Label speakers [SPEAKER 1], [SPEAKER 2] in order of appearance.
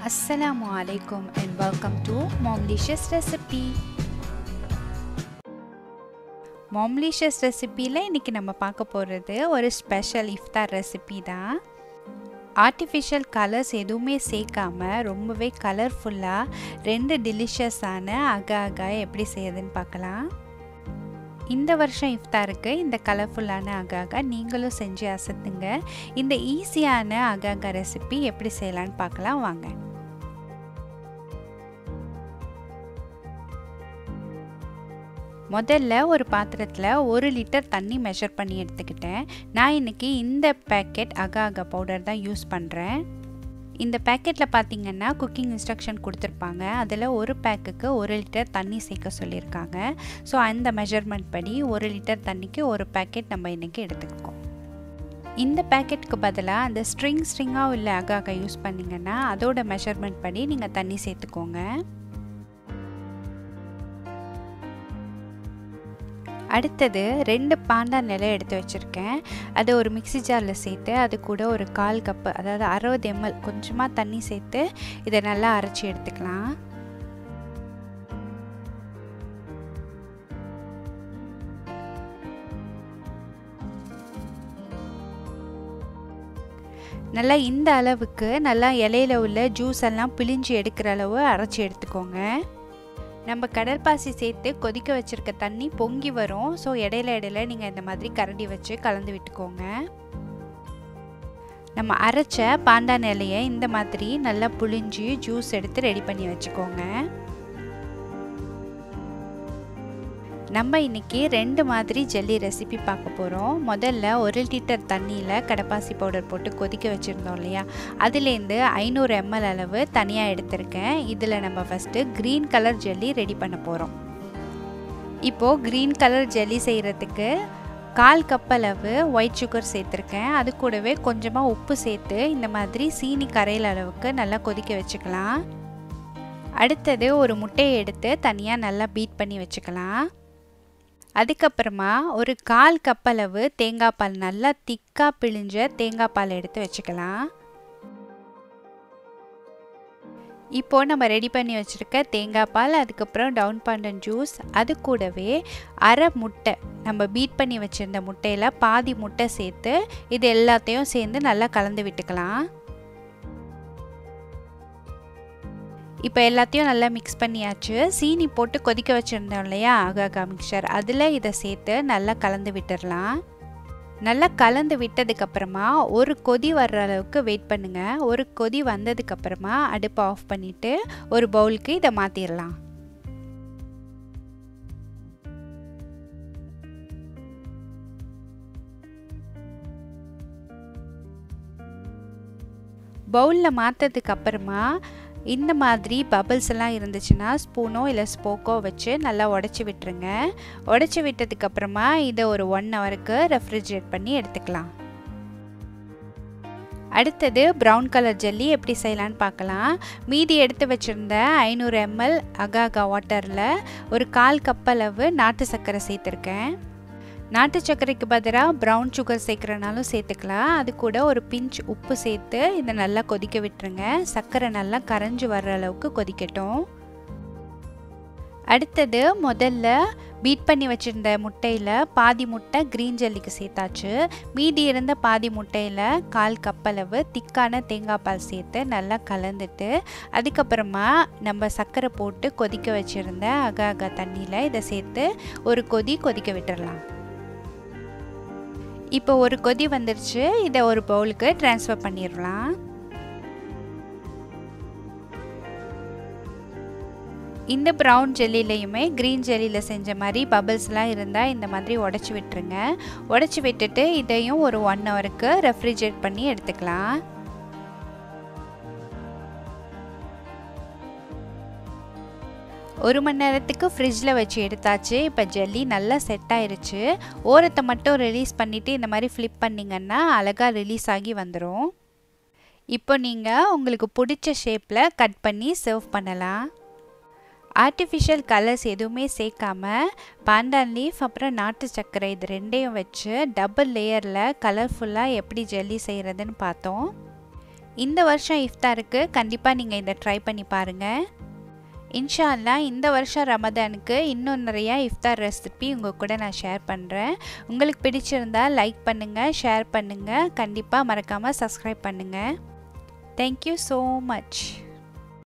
[SPEAKER 1] Assalamu alaikum and welcome to Momlicious Recipe. Momlicious ரெசிப்பியில் இன்றைக்கி நம்ம பார்க்க போகிறது ஒரு ஸ்பெஷல் இஃப்தார் ரெசிபி தான் ஆர்டிஃபிஷியல் கலர்ஸ் எதுவுமே சேர்க்காம ரொம்பவே கலர்ஃபுல்லாக ரெண்டு டெலிஷியஸான அகா அகா எப்படி செய்யுதுன்னு பார்க்கலாம் இந்த வருஷம் இஃப்தாருக்கு இந்த கலர்ஃபுல்லான அகாகா நீங்களும் செஞ்சு அசத்துங்க இந்த ஈஸியான அகாகா ரெசிபி எப்படி செய்யலான்னு பார்க்கலாம் வாங்க முதல்ல ஒரு பாத்திரத்தில் ஒரு லிட்டர் தண்ணி மெஷர் பண்ணி எடுத்துக்கிட்டேன் நான் இன்றைக்கி இந்த பேக்கெட் அகாகா பவுடர் தான் யூஸ் பண்ணுறேன் இந்த பேக்கெட்டில் பார்த்தீங்கன்னா குக்கிங் இன்ஸ்ட்ரக்ஷன் கொடுத்துருப்பாங்க அதில் ஒரு பேக்குக்கு ஒரு லிட்டர் தண்ணி சேர்க்க சொல்லியிருக்காங்க ஸோ அந்த மெஷர்மெண்ட் படி ஒரு லிட்டர் தண்ணிக்கு ஒரு பேக்கெட் நம்ம இன்றைக்கி எடுத்துக்கோம் இந்த பேக்கெட்டுக்கு பதிலாக அந்த ஸ்ட்ரிங் ஸ்ட்ரிங்காக உள்ள அகாகா யூஸ் பண்ணிங்கன்னா அதோட மெஷர்மெண்ட் படி நீங்கள் தண்ணி சேர்த்துக்கோங்க அடுத்தது ரெண்டு பாண்டா நிலை எடுத்து வச்சுருக்கேன் அதை ஒரு மிக்சி ஜாரில் சேர்த்து அது கூட ஒரு கால் கப்பு அதாவது அறுபது எம்எல் கொஞ்சமாக தண்ணி சேர்த்து இதை நல்லா அரைச்சி எடுத்துக்கலாம் நல்லா இந்த அளவுக்கு நல்லா இலையில உள்ள ஜூஸ் எல்லாம் பிழிஞ்சு எடுக்கிற அளவு அரைச்சி எடுத்துக்கோங்க நம்ம கடற்பாசி சேர்த்து கொதிக்க வச்சுருக்க தண்ணி பொங்கி வரும் ஸோ இடையில இடையில நீங்கள் இந்த மாதிரி கரண்டி வச்சு கலந்து விட்டுக்கோங்க நம்ம அரைச்ச பாண்டான் இலையை இந்த மாதிரி நல்லா புளிஞ்சு ஜூஸ் எடுத்து ரெடி பண்ணி வச்சுக்கோங்க நம்ம இன்றைக்கி ரெண்டு மாதிரி ஜெல்லி ரெசிபி பார்க்க போகிறோம் முதல்ல ஒரு லிட்டர் தண்ணியில் கடப்பாசி பவுடர் போட்டு கொதிக்க வச்சுருந்தோம் இல்லையா அதுலேருந்து ஐநூறு எம்எல் அளவு தனியாக எடுத்திருக்கேன் இதில் நம்ம first green colour jelly ready பண்ண போகிறோம் இப்போது க்ரீன் கலர் ஜெல்லி செய்கிறதுக்கு கால் கப் அளவு ஒயிட் சுகர் சேர்த்துருக்கேன் அது கூடவே கொஞ்சமாக உப்பு சேர்த்து இந்த மாதிரி சீனி கரையில் அளவுக்கு நல்லா கொதிக்க வச்சுக்கலாம் அடுத்தது ஒரு முட்டையை எடுத்து தனியாக நல்லா பீட் பண்ணி வச்சுக்கலாம் அதுக்கப்புறமா ஒரு கால் கப் அளவு தேங்காய் பால் நல்லா திக்காக பிழிஞ்ச தேங்காய் பால் எடுத்து வச்சுக்கலாம் இப்போது நம்ம ரெடி பண்ணி வச்சுருக்க தேங்காய் பால் அதுக்கப்புறம் டவுன் பாண்டன் ஜூஸ் அது கூடவே அரை முட்டை நம்ம பீட் பண்ணி வச்சுருந்த முட்டையில் பாதி முட்டை சேர்த்து இது எல்லாத்தையும் சேர்ந்து நல்லா கலந்து விட்டுக்கலாம் இப்போ எல்லாத்தையும் நல்லா மிக்ஸ் பண்ணியாச்சு சீனி போட்டு கொதிக்க வச்சுருந்தோம் இல்லையா ஆகாகா மிக்சர் அதில் இதை சேர்த்து நல்லா கலந்து விட்டுடலாம் நல்லா கலந்து விட்டதுக்கப்புறமா ஒரு கொதி வர்ற அளவுக்கு வெயிட் பண்ணுங்கள் ஒரு கொதி வந்ததுக்கப்புறமா அடுப்பை ஆஃப் பண்ணிவிட்டு ஒரு பவுலுக்கு இதை மாற்றிடலாம் பவுலில் மாற்றதுக்கு அப்புறமா இந்த மாதிரி பபிள்ஸ் எல்லாம் இருந்துச்சுன்னா ஸ்பூனோ இல்லை ஸ்போக்கோ வச்சு நல்லா உடச்சி விட்டுருங்க உடச்சி விட்டதுக்கப்புறமா இதை ஒரு ஒன் ஹவருக்கு ரெஃப்ரிஜரேட் பண்ணி எடுத்துக்கலாம் அடுத்தது ப்ரௌன் கலர் ஜெல்லி எப்படி செய்யலான்னு பார்க்கலாம் மீதி எடுத்து வச்சுருந்த ஐநூறு எம்எல் அகாகா வாட்டரில் ஒரு கால் கப் அளவு நாட்டு சர்க்கரை சேர்த்துருக்கேன் நாட்டு சர்க்கரைக்கு பதிலாக ப்ரௌன் சுகர் சேர்க்குறனாலும் சேர்த்துக்கலாம் அது கூட ஒரு பிஞ்ச் உப்பு சேர்த்து இதை நல்லா கொதிக்க விட்டுருங்க சர்க்கரை நல்லா கரைஞ்சி வர்ற அளவுக்கு கொதிக்கட்டும் அடுத்தது முதல்ல பீட் பண்ணி வச்சுருந்த முட்டையில் பாதி முட்டை க்ரீன் ஜல்லிக்கு சேர்த்தாச்சு மீதி இருந்த பாதி முட்டையில் கால் கப்பளவு திக்கான தேங்காய் பால் சேர்த்து நல்லா கலந்துட்டு அதுக்கப்புறமா நம்ம சர்க்கரை போட்டு கொதிக்க வச்சுருந்த அகா அகா தண்ணியில் இதை சேர்த்து ஒரு கொதி கொதிக்க விட்டுடலாம் இப்போ ஒரு கொதி வந்துருச்சு இதை ஒரு பவுலுக்கு ட்ரான்ஸ்ஃபர் பண்ணிடலாம் இந்த ப்ரௌன் ஜெல்லிலையுமே க்ரீன் ஜெல்லியில் செஞ்ச மாதிரி பபிள்ஸ்லாம் இருந்தால் இந்த மாதிரி உடச்சி விட்டுருங்க உடச்சி விட்டுட்டு இதையும் ஒரு ஒன் ஹவருக்கு ரெஃப்ரிஜரேட் பண்ணி எடுத்துக்கலாம் ஒரு மணி நேரத்துக்கு ஃப்ரிட்ஜில் வச்சு எடுத்தாச்சு இப்போ ஜெல்லி நல்லா செட் ஆயிருச்சு ஓரத்தை மட்டும் ரிலீஸ் பண்ணிவிட்டு இந்த மாதிரி ஃப்ளிப் பண்ணிங்கன்னா அழகாக ரிலீஸ் ஆகி வந்துடும் இப்போ நீங்கள் உங்களுக்கு பிடிச்ச ஷேப்பில் கட் பண்ணி சர்வ் பண்ணலாம் ஆர்டிஃபிஷியல் கலர்ஸ் எதுவுமே சேர்க்காம பாண்டான் லீஃப் அப்புறம் நாட்டு சர்க்கரை இது ரெண்டையும் வச்சு டபுள் லேயரில் கலர்ஃபுல்லாக எப்படி ஜெல்லி செய்கிறதுன்னு பார்த்தோம் இந்த வருஷம் இஃப்தாருக்கு கண்டிப்பாக நீங்கள் இதை ட்ரை பண்ணி பாருங்கள் இன்ஷா அல்லா இந்த வருஷம் ரமதானுக்கு இன்னும் நிறையா இஃப்தார் ரெசிபி உங்கள் கூட நான் ஷேர் பண்ணுறேன் உங்களுக்கு பிடிச்சிருந்தா லைக் பண்ணுங்கள் ஷேர் பண்ணுங்கள் கண்டிப்பாக மறக்காமல் சப்ஸ்கிரைப் பண்ணுங்கள் தேங்க்யூ ஸோ மச்